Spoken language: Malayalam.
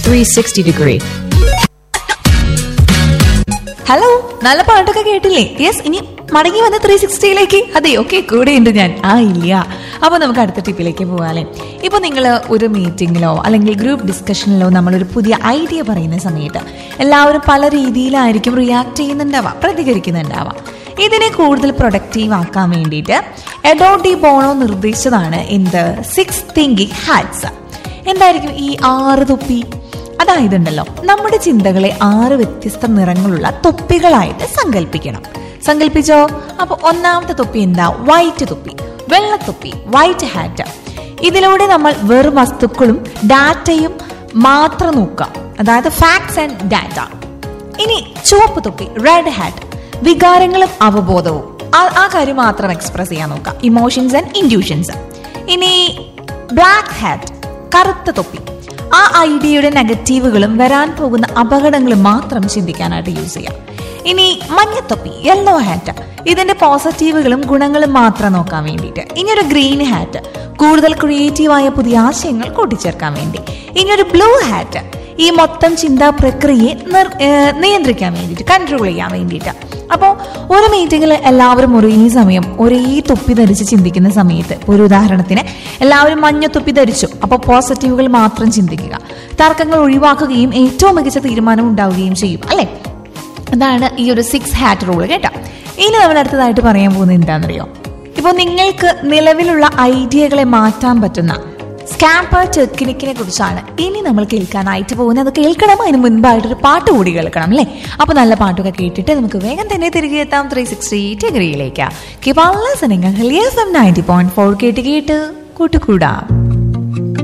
360 degree. ഹലോ നല്ല പാട്ടൊക്കെ കേട്ടില്ലേ യെസ് ഇനി മടങ്ങി വന്ന ത്രീ സിക്സ്റ്റിയിലേക്ക് അതെ ഓക്കെ കൂടെയുണ്ട് ഞാൻ ആ ഇല്ല അപ്പൊ നമുക്ക് അടുത്ത ടിപ്പിലേക്ക് പോവാല്ലേ ഇപ്പൊ നിങ്ങൾ ഒരു മീറ്റിങ്ങിലോ അല്ലെങ്കിൽ ഗ്രൂപ്പ് ഡിസ്കഷനിലോ നമ്മളൊരു പുതിയ ഐഡിയ പറയുന്ന സമയത്ത് എല്ലാവരും പല രീതിയിലായിരിക്കും റിയാക്ട് ചെയ്യുന്നുണ്ടാവാം പ്രതികരിക്കുന്നുണ്ടാവാം ഇതിനെ കൂടുതൽ പ്രൊഡക്റ്റീവ് ആക്കാൻ വേണ്ടിയിട്ട് എഡോഡി ബോണോ നിർദ്ദേശിച്ചതാണ് എന്ത് സിക്സ് തിങ്കിങ് ഹാറ്റ്സ് എന്തായിരിക്കും ഈ ആറ് തൊപ്പി അതായതുണ്ടല്ലോ നമ്മുടെ ചിന്തകളെ ആറ് വ്യത്യസ്ത നിറങ്ങളുള്ള തൊപ്പികളായിട്ട് സങ്കല്പിക്കണം സങ്കല്പിച്ചോ അപ്പൊ ഒന്നാമത്തെ തൊപ്പി എന്താ വൈറ്റ് തൊപ്പി വെള്ളത്തൊപ്പി വൈറ്റ് ഹാറ്റ് ഇതിലൂടെ നമ്മൾ വെറും വസ്തുക്കളും ഡാറ്റയും മാത്രം നോക്കാം അതായത് ഫാക്ട്സ് ആൻഡ് ഡാറ്റ ഇനി ചുവപ്പ് തൊപ്പി റെഡ് ഹാറ്റ് വികാരങ്ങളും അവബോധവും ആ- ആ കാര്യം മാത്രം എക്സ്പ്രസ് ചെയ്യാൻ നോക്കാം ഇമോഷൻസ് ആൻഡ് ഇൻഡ്യൂഷൻസ് ഇനി ബ്ലാക്ക് ഹാറ്റ് കറുത്ത തൊപ്പി ആ ഐഡിയയുടെ നെഗറ്റീവുകളും വരാൻ പോകുന്ന അപകടങ്ങളും മാത്രം ചിന്തിക്കാനായിട്ട് യൂസ് ചെയ്യാം ഇനി മഞ്ഞത്തൊപ്പി യെല്ലോ ഹാറ്റ് ഇതിന്റെ പോസിറ്റീവുകളും ഗുണങ്ങളും മാത്രം നോക്കാൻ വേണ്ടിയിട്ട് ഇനി ഒരു ഗ്രീൻ ഹാറ്റ് കൂടുതൽ ക്രിയേറ്റീവായ പുതിയ ആശയങ്ങൾ കൂട്ടിച്ചേർക്കാൻ വേണ്ടി ഇനി ഒരു ബ്ലൂ ഹാറ്റ് ഈ മൊത്തം ചിന്താ പ്രക്രിയയെ നിർ- ഏർ നിയന്ത്രിക്കാൻ വേണ്ടിയിട്ട് കൺട്രോൾ ചെയ്യാൻ വേണ്ടിയിട്ട് അപ്പോൾ ഒരു മീറ്റിങ്ങിൽ എല്ലാവരും ഒരേ സമയം ഒരേ തൊപ്പി ധരിച്ച് ചിന്തിക്കുന്ന സമയത്ത് ഒരു ഉദാഹരണത്തിന് എല്ലാവരും മഞ്ഞ തൊപ്പി ധരിച്ചു അപ്പോൾ പോസിറ്റീവുകൾ മാത്രം ചിന്തിക്കുക തർക്കങ്ങൾ ഒഴിവാക്കുകയും ഏറ്റവും മികച്ച തീരുമാനം ഉണ്ടാവുകയും ചെയ്യും അല്ലേ അതാണ് ഈ ഒരു സിക്സ് ഹാറ്റ് റൂൾ കേട്ടോ ഇനി നമ്മൾ അടുത്തതായിട്ട് പറയാൻ പോകുന്നത് എന്താണെന്നറിയോ ഇപ്പോൾ നിങ്ങൾക്ക് നിലവിലുള്ള ഐഡിയകളെ മാറ്റാൻ പറ്റുന്ന സ്കാമ്പർ ടെക്നിക്കിനെ കുറിച്ചാണ് ഇനി നമ്മൾ കേൾക്കാനായിട്ട് പോകുന്നത് അത് കേൾക്കണം അതിന് മുൻപായിട്ടൊരു പാട്ട് കൂടി കേൾക്കണം അല്ലേ അപ്പൊ നല്ല പാട്ടൊക്കെ കേട്ടിട്ട് നമുക്ക് വേഗം തന്നെ തിരികെ എത്താം ത്രീ സിക്സ്റ്റി ഡിഗ്രിയിലേക്ക് നയൻറ്റി പോയിന്റ് ഫോർ കേട്ട് കേട്ട് കൂട്ടുകൂടാം